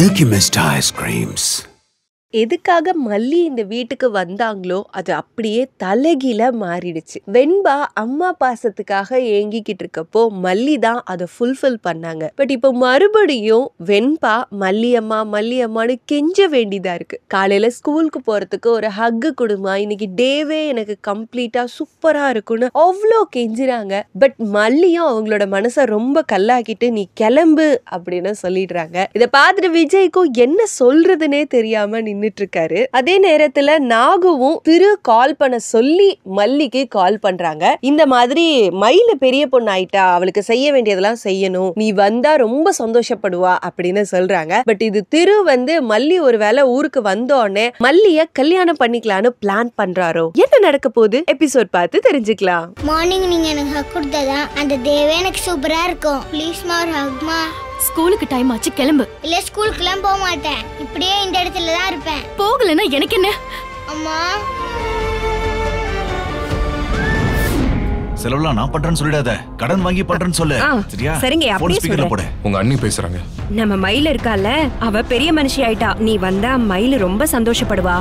Milky Mist ice creams. எதுக்காக மல்லி இந்த வீட்டுக்கு வந்தாங்களோ அது அப்படியே தலைகீழ மாறிடுச்சு வெண்பா அம்மா பாசத்துக்காக ஏங்கிக்கிட்டு இருக்கப்போ மல்லி தான் அதை ஃபுல்ஃபில் பண்ணாங்க பட் இப்போ மறுபடியும் வெண்பா மல்லி அம்மா மல்லி அம்மான்னு கெஞ்ச வேண்டியதா இருக்கு காலையில ஸ்கூலுக்கு போறதுக்கு ஒரு ஹக்கு கொடுமா இன்னைக்கு டேவே எனக்கு கம்ப்ளீட்டா சூப்பரா இருக்கும்னு அவ்வளோ கெஞ்சுறாங்க பட் மல்லியும் அவங்களோட மனசை ரொம்ப கல்லாக்கிட்டு நீ கிளம்பு அப்படின்னு சொல்லிடுறாங்க இதை பார்த்துட்டு விஜய்க்கும் என்ன சொல்றதுனே தெரியாம நின்னுட்டு இருக்காரு அதே நேரத்துல நாகுவும் திரு கால் பண்ண சொல்லி மல்லிக்கு கால் பண்றாங்க இந்த மாதிரி மயில பெரிய பொண்ணு ஆயிட்டா அவளுக்கு செய்ய வேண்டியதெல்லாம் செய்யணும் நீ வந்தா ரொம்ப சந்தோஷப்படுவா அப்படின்னு சொல்றாங்க பட் இது திரு வந்து மல்லி ஒருவேளை ஊருக்கு வந்தோடனே மல்லிய கல்யாணம் பண்ணிக்கலாம்னு பிளான் பண்றாரோ என்ன நடக்க போகுது எபிசோட் பார்த்து தெரிஞ்சுக்கலாம் மார்னிங் நீங்க எனக்கு ஹக் கொடுத்ததா அந்த டேவே எனக்கு சூப்பரா இருக்கும் ப்ளீஸ் மா ஒரு ஹக்மா ஸ்கூலுக்கு டைம் ஆச்சு கிளம்பு இல்ல ஸ்கூலுக்குலாம் போக மாட்டேன் இப்படியே இந்த இடத்துல தான் இருப்பேன் போகலன்னா எனக்கு என்ன அம்மா செலவுலாம் நான் பண்றேன்னு சொல்லிடாத கடன் வாங்கி பண்றேன்னு சொல்லு ஆ, சரியா சரிங்க, போன் அப்படியே ஸ்பீக்கர்ல சொல்றேன். போடு உங்க அண்ணி பேசுறாங்க நம்ம மயில் இருக்கால அவ பெரிய மனுஷி ஆயிட்டா நீ வந்தா மயில் ரொம்ப சந்தோஷப்படுவா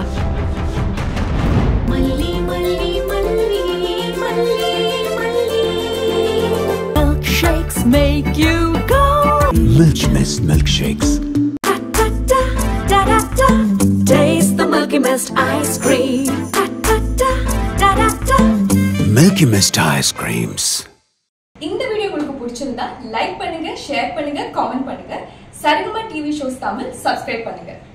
Milkshakes make you go Milky Mist milkshakes. da da da. Taste the Milky Mist ice cream. Da da da da da da. Milky Mist ice creams. இந்த வீடியோ உங்களுக்கு பிடிச்சிருந்தா லைக் பண்ணுங்க ஷேர் பண்ணுங்க காமெண்ட் பண்ணுங்க Saregama TV shows Tamil subscribe பண்ணுங்க